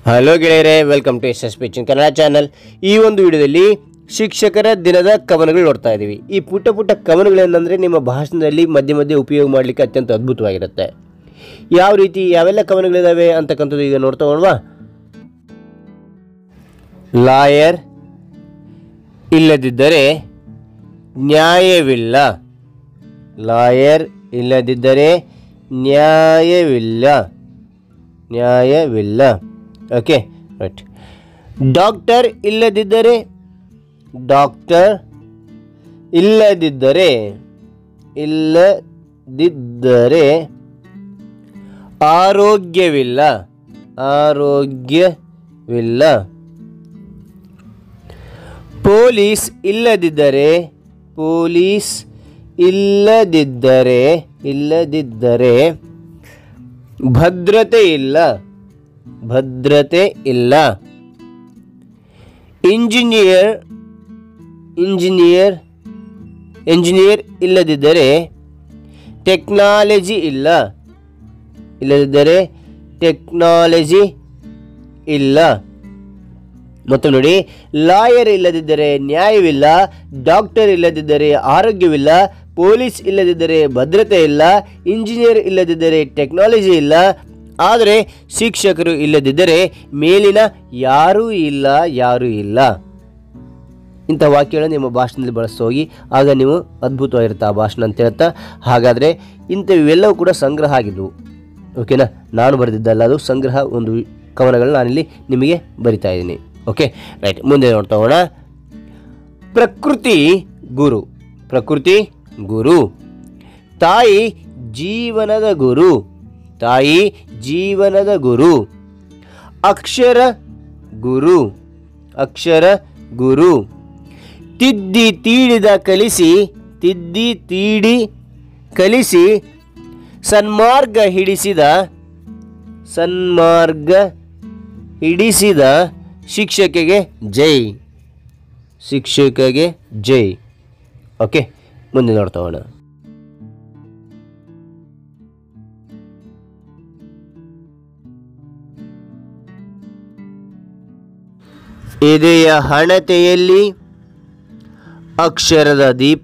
hello ಗೆಳೆಯರೆ welcome to S S ಪಿಚಿನ್ Kannada channel ಈ ಒಂದು ವಿಡಿಯೋದಲ್ಲಿ ಶಿಕ್ಷಕರ ದಿನದ ಕವನಗಳು ನೋಡ್ತಾ ಇದ್ದೀವಿ ಈ ಪುಟ್ಟ ಪುಟ್ಟ ಕವನಗಳೇನೆಂದರೆ ನಿಮ್ಮ ಭಾಷಣದಲ್ಲಿ ಮಧ್ಯೆ ಮಧ್ಯೆ ಉಪಯೋಗ ಮಾಡಲಿಕ್ಕೆ ಅತ್ಯಂತ ಅದ್ಭುತವಾಗಿರುತ್ತೆ ಯಾವ ರೀತಿ ಯಾವೆಲ್ಲ ಕವನಗಳಿದ್ದಾವೆ ಅಂತಕ್ಕಂಥದ್ದು ಈಗ ನೋಡ್ತಾ ಹೋಗೋಣವಾ ಲಾಯರ್ ಇಲ್ಲದಿದ್ದರೆ ನ್ಯಾಯವಿಲ್ಲ ಲಾಯರ್ ಇಲ್ಲದಿದ್ದರೆ ನ್ಯಾಯವಿಲ್ಲ ನ್ಯಾಯವಿಲ್ಲ ಓಕೆ ರೈಟ್ ಡಾಕ್ಟರ್ ಇಲ್ಲದಿದ್ದರೆ ಡಾಕ್ಟರ್ ಇಲ್ಲದಿದ್ದರೆ ಇಲ್ಲದಿದ್ದರೆ ಆರೋಗ್ಯವಿಲ್ಲ ಆರೋಗ್ಯವಿಲ್ಲ ಪೊಲೀಸ್ ಇಲ್ಲದಿದ್ದರೆ ಪೊಲೀಸ್ ಇಲ್ಲದಿದ್ದರೆ ಇಲ್ಲದಿದ್ದರೆ ಭದ್ರತೆ ಇಲ್ಲ ಭದ್ರತೆ ಇಲ್ಲ ಇಂಜಿನಿಯರ್ ಇಂಜಿನಿಯರ್ ಇಂಜಿನಿಯರ್ ಇಲ್ಲದಿದ್ದರೆ ಟೆಕ್ನಾಲಜಿ ಇಲ್ಲ ಇಲ್ಲದಿದ್ದರೆ ಟೆಕ್ನಾಲಜಿ ಇಲ್ಲ ಮತ್ತು ನೋಡಿ ಲಾಯರ್ ಇಲ್ಲದಿದ್ದರೆ ನ್ಯಾಯವಿಲ್ಲ ಡಾಕ್ಟರ್ ಇಲ್ಲದಿದ್ದರೆ ಆರೋಗ್ಯವಿಲ್ಲ ಪೊಲೀಸ್ ಇಲ್ಲದಿದ್ದರೆ ಭದ್ರತೆ ಇಲ್ಲ ಇಂಜಿನಿಯರ್ ಇಲ್ಲದಿದ್ದರೆ ಟೆಕ್ನಾಲಜಿ ಇಲ್ಲ ಆದರೆ ಶಿಕ್ಷಕರು ಇಲ್ಲದಿದ್ದರೆ ಮೇಲಿನ ಯಾರೂ ಇಲ್ಲ ಯಾರೂ ಇಲ್ಲ ಇಂಥ ವಾಕ್ಯಗಳನ್ನು ನಿಮ್ಮ ಭಾಷಣದಲ್ಲಿ ಬಳಸ್ತಾ ಹೋಗಿ ಆಗ ನೀವು ಅದ್ಭುತವಾಗಿರುತ್ತೆ ಆ ಭಾಷಣ ಅಂತ ಹೇಳ್ತಾ ಹಾಗಾದರೆ ಇಂಥವೆಲ್ಲವೂ ಕೂಡ ಸಂಗ್ರಹ ಆಗಿದ್ವು ಓಕೆನಾ ನಾನು ಬರೆದಿದ್ದಲ್ಲ ಅದು ಸಂಗ್ರಹ ಒಂದು ಕವನಗಳನ್ನ ನಾನಿಲ್ಲಿ ನಿಮಗೆ ಬರಿತಾ ಇದ್ದೀನಿ ಓಕೆ ರೈಟ್ ಮುಂದೆ ನೋಡ್ತಾ ಹೋಗೋಣ ಪ್ರಕೃತಿ ಗುರು ಪ್ರಕೃತಿ ಗುರು ತಾಯಿ ಜೀವನದ ಗುರು ತಾಯಿ ಜೀವನದ ಗುರು ಅಕ್ಷರ ಗುರು ಅಕ್ಷರ ಗುರು ತಿದ್ದಿ ತೀಡಿದ ಕಲಿಸಿ ತಿದ್ದಿ ತೀಡಿ ಕಲಿಸಿ ಸನ್ಮಾರ್ಗ ಹಿಡಿಸಿದ ಸನ್ಮಾರ್ಗ ಹಿಡಿಸಿದ ಶಿಕ್ಷಕಿಗೆ ಜೈ ಶಿಕ್ಷಕಗೆ ಜೈ ಓಕೆ ಮುಂದೆ ನೋಡ್ತಾ ಹೋಗೋಣ ಎದೆಯ ಹಣತೆಯಲ್ಲಿ ಅಕ್ಷರದ ದೀಪ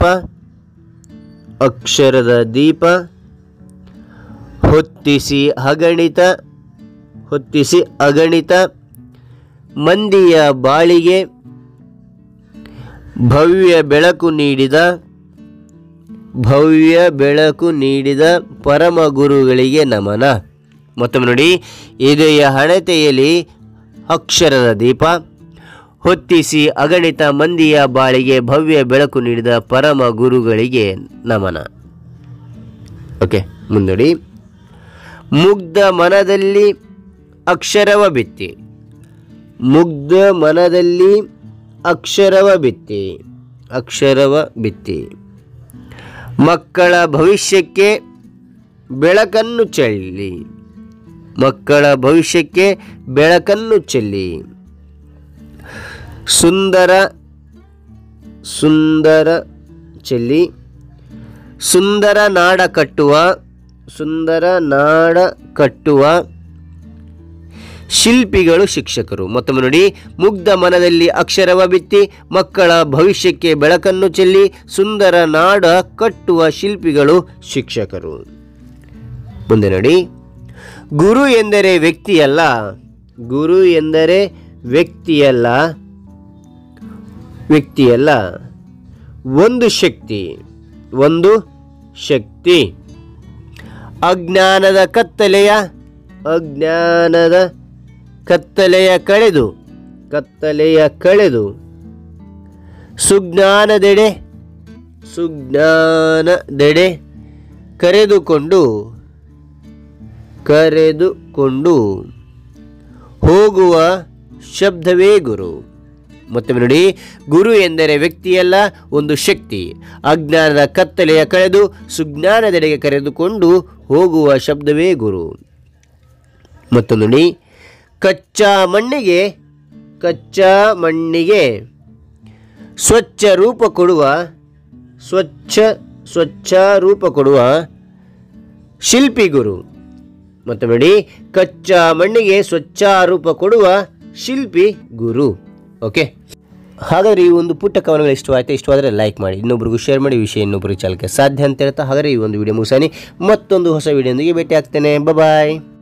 ಅಕ್ಷರದ ದೀಪ ಹೊತ್ತಿಸಿ ಅಗಣಿತ ಹೊತ್ತಿಸಿ ಅಗಣಿತ ಮಂದಿಯ ಬಾಳಿಗೆ ಭವ್ಯ ಬೆಳಕು ನೀಡಿದ ಭವ್ಯ ಬೆಳಕು ನೀಡಿದ ಪರಮ ಗುರುಗಳಿಗೆ ನಮನ ಮತ್ತೊಮ್ಮೆ ನೋಡಿ ಎದೆಯ ಹಣತೆಯಲ್ಲಿ ಅಕ್ಷರದ ದೀಪ ಹೊತ್ತಿಸಿ ಅಗಣಿತ ಮಂದಿಯ ಬಾಳಿಗೆ ಭವ್ಯ ಬೆಳಕು ನೀಡಿದ ಪರಮ ಗುರುಗಳಿಗೆ ನಮನ ಓಕೆ ಮುಂದಡಿ ಮುಗ್ಧ ಮನದಲ್ಲಿ ಅಕ್ಷರವ ಬಿತ್ತಿ ಮುಗ್ಧ ಮನದಲ್ಲಿ ಅಕ್ಷರವ ಬಿತ್ತಿ ಅಕ್ಷರವ ಬಿತ್ತಿ ಮಕ್ಕಳ ಭವಿಷ್ಯಕ್ಕೆ ಬೆಳಕನ್ನು ಚೆಲ್ಲಿ ಮಕ್ಕಳ ಭವಿಷ್ಯಕ್ಕೆ ಬೆಳಕನ್ನು ಚೆಲ್ಲಿ ಸುಂದರ ಸುಂದರ ಚೆಲ್ಲಿ ಸುಂದರ ನಾಡ ಕಟ್ಟುವ ಸುಂದರ ನಾಡ ಕಟ್ಟುವ ಶಿಲ್ಪಿಗಳು ಶಿಕ್ಷಕರು ಮತ್ತೊಮ್ಮೆ ನೋಡಿ ಮುಗ್ಧ ಮನದಲ್ಲಿ ಅಕ್ಷರವ ಬಿತ್ತಿ ಮಕ್ಕಳ ಭವಿಷ್ಯಕ್ಕೆ ಬೆಳಕನ್ನು ಚೆಲ್ಲಿ ಸುಂದರ ನಾಡ ಕಟ್ಟುವ ಶಿಲ್ಪಿಗಳು ಶಿಕ್ಷಕರು ಮುಂದೆ ನೋಡಿ ಗುರು ಎಂದರೆ ವ್ಯಕ್ತಿಯಲ್ಲ ಗುರು ಎಂದರೆ ವ್ಯಕ್ತಿಯಲ್ಲ ವ್ಯಕ್ತಿಯಲ್ಲ ಒಂದು ಶಕ್ತಿ ಒಂದು ಶಕ್ತಿ ಅಜ್ಞಾನದ ಕತ್ತಲೆಯ ಅಜ್ಞಾನದ ಕತ್ತಲೆಯ ಕಳೆದು ಕತ್ತಲೆಯ ಕಳೆದು ಸುಜ್ಞಾನದೆಡೆ ಸುಜ್ಞಾನದೆಡೆ ಕರೆದುಕೊಂಡು ಕರೆದುಕೊಂಡು ಹೋಗುವ ಶಬ್ದವೇ ಗುರು ಮತ್ತೊಮ್ಮೆ ನೋಡಿ ಗುರು ಎಂದರೆ ವ್ಯಕ್ತಿಯಲ್ಲ ಒಂದು ಶಕ್ತಿ ಅಜ್ಞಾನದ ಕತ್ತಲೆಯ ಕಳೆದು ಸುಜ್ಞಾನದೆಡೆಗೆ ಕರೆದುಕೊಂಡು ಹೋಗುವ ಶಬ್ದವೇ ಗುರು ಮತ್ತು ನೋಡಿ ಕಚ್ಚಾ ಮಣ್ಣಿಗೆ ಕಚ್ಚಾ ಮಣ್ಣಿಗೆ ಸ್ವಚ್ಛ ರೂಪ ಕೊಡುವ ಸ್ವಚ್ಛ ಸ್ವಚ್ಛ ರೂಪ ಕೊಡುವ ಶಿಲ್ಪಿ ಗುರು ಮತ್ತು ನೋಡಿ ಕಚ್ಚಾ ಮಣ್ಣಿಗೆ ಸ್ವಚ್ಛ ರೂಪ ಕೊಡುವ ಶಿಲ್ಪಿ ಗುರು ಓಕೆ ಹಾಗಾದ್ರೆ ಈ ಒಂದು ಪುಟ್ಟ ಕವನಗಳು ಇಷ್ಟವಾಯ್ತು ಇಷ್ಟವಾದರೆ ಲೈಕ್ ಮಾಡಿ ಇನ್ನೊಬ್ರಿಗೂ ಶೇರ್ ಮಾಡಿ ಈ ವಿಷಯ ಇನ್ನೊಬ್ರಿಗೆ ಚಾಲಕ್ಕೆ ಸಾಧ್ಯ ಅಂತ ಹೇಳ್ತಾ ಹಾಗಾದ್ರೆ ಈ ಒಂದು ವಿಡಿಯೋ ಮುಗಿಸಾನಿ ಮತ್ತೊಂದು ಹೊಸ ವಿಡಿಯೋದೊಂದಿಗೆ ಭೇಟಿ ಆಗ್ತೇನೆ ಬಾಯ್